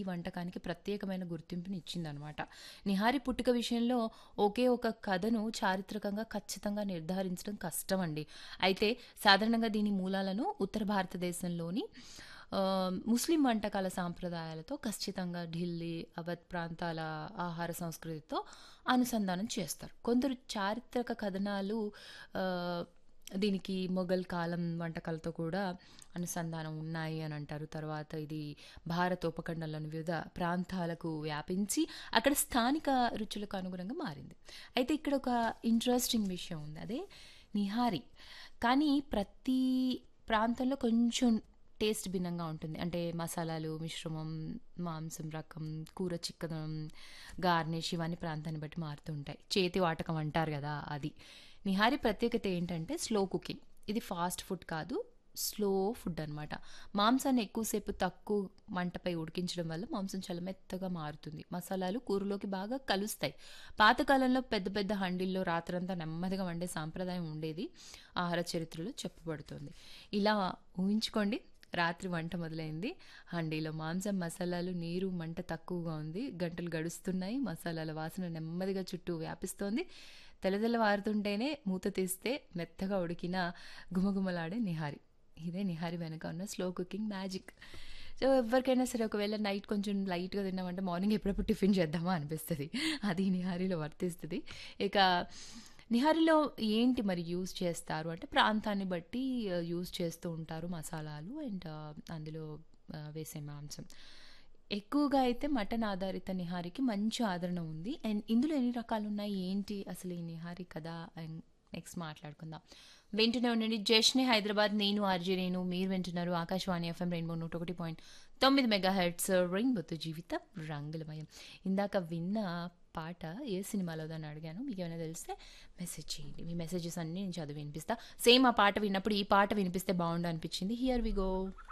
వంటకానికి ప్రత్యేకమైన గుర్తింపుని ఇచ్చిందనమాట నిహారి పుట్టుక విషయంలో ఒకే ఒక కథను చారిత్రకంగా ఖచ్చితంగా నిర్ధారించడం కష్టం అండి అయితే సాధారణంగా దీని మూలాలను ఉత్తర భారతదేశంలోని ఆ, ముస్లిం వంటకాల సాంప్రదాయాలతో ఖచ్చితంగా ఢిల్లీ అవధ్ ప్రాంతాల ఆహార సంస్కృతితో అనుసంధానం చేస్తారు కొందరు చారిత్రక కథనాలు ఆ, దీనికి మొఘల్ కాలం వంటకాలతో కూడా అనుసంధానం ఉన్నాయి అని అంటారు తర్వాత ఇది భారత ఉపఖండంలోని వివిధ ప్రాంతాలకు వ్యాపించి అక్కడ స్థానిక రుచులకు అనుగుణంగా మారింది అయితే ఇక్కడ ఒక ఇంట్రెస్టింగ్ విషయం ఉంది అదే నిహారి కానీ ప్రతి ప్రాంతంలో కొంచెం టేస్ట్ భిన్నంగా ఉంటుంది అంటే మసాలాలు మిశ్రమం మాంసం రకం కూర చిక్కదనం గార్నిష్ ఇవన్నీ ప్రాంతాన్ని బట్టి మారుతూ ఉంటాయి చేతి వాటకం అంటారు కదా అది నిహారి ప్రత్యేకత ఏంటంటే స్లో కుకింగ్ ఇది ఫాస్ట్ ఫుడ్ కాదు స్లో ఫుడ్ అనమాట మాంసాన్ని ఎక్కువసేపు తక్కువ మంటపై ఉడికించడం వల్ల మాంసం చాలా మెత్తగా మారుతుంది మసాలాలు కూరలోకి బాగా కలుస్తాయి పాతకాలంలో పెద్ద పెద్ద హండిల్లో రాత్రంతా నెమ్మదిగా వండే సాంప్రదాయం ఉండేది ఆహార చరిత్రలో చెప్పబడుతుంది ఇలా ఊహించుకోండి రాత్రి వంట మొదలైంది హండీలో మాంసం మసాలాలు నీరు మంట తక్కువగా ఉంది గంటలు గడుస్తున్నాయి మసాలాల వాసన నెమ్మదిగా చుట్టూ వ్యాపిస్తోంది తెల్లదెల్ల వారుతుంటేనే మూత తీస్తే మెత్తగా ఉడికిన గుమగుమలాడే నిహారి ఇదే నిహారి వెనక ఉన్న స్లో కుకింగ్ మ్యాజిక్ సో ఎవరికైనా సరే ఒకవేళ నైట్ కొంచెం లైట్గా తిన్నామంటే మార్నింగ్ ఎప్పుడప్పుడు టిఫిన్ చేద్దామా అనిపిస్తుంది అది నిహారీలో వర్తిస్తుంది ఇక నిహారిలో ఏంటి మరి యూజ్ చేస్తారు అంటే ప్రాంతాన్ని బట్టి యూజ్ చేస్తూ ఉంటారు మసాలాలు అండ్ అందులో ఆ, వేసే మాంసం ఎక్కువగా అయితే మటన్ ఆధారిత నిహారికి మంచి ఆదరణ ఉంది అండ్ ఇందులో ఎన్ని రకాలు ఉన్నాయి ఏంటి అసలు ఈ నిహారి కదా అండ్ నెక్స్ట్ మాట్లాడుకుందాం వింటూనే ఉండండి జష్నే హైదరాబాద్ నేను ఆర్జే నేను మీరు వింటున్నారు ఆకాశవాణి ఎఫ్ఎం రెయిన్బో నూట ఒకటి పాయింట్ తొమ్మిది మెగా హెడ్స్ రెయిన్బోతో జీవితం రంగులమయం ఇందాక విన్న పాట ఏ సినిమాలోదని అడిగాను మీకు ఏమైనా తెలిస్తే మెసేజ్ చేయండి మీ మెసేజెస్ అన్నీ నేను చదివి వినిపిస్తా సేమ్ ఆ పాట విన్నప్పుడు ఈ పాట వినిపిస్తే బాగుండు అనిపించింది హియర్ వి గో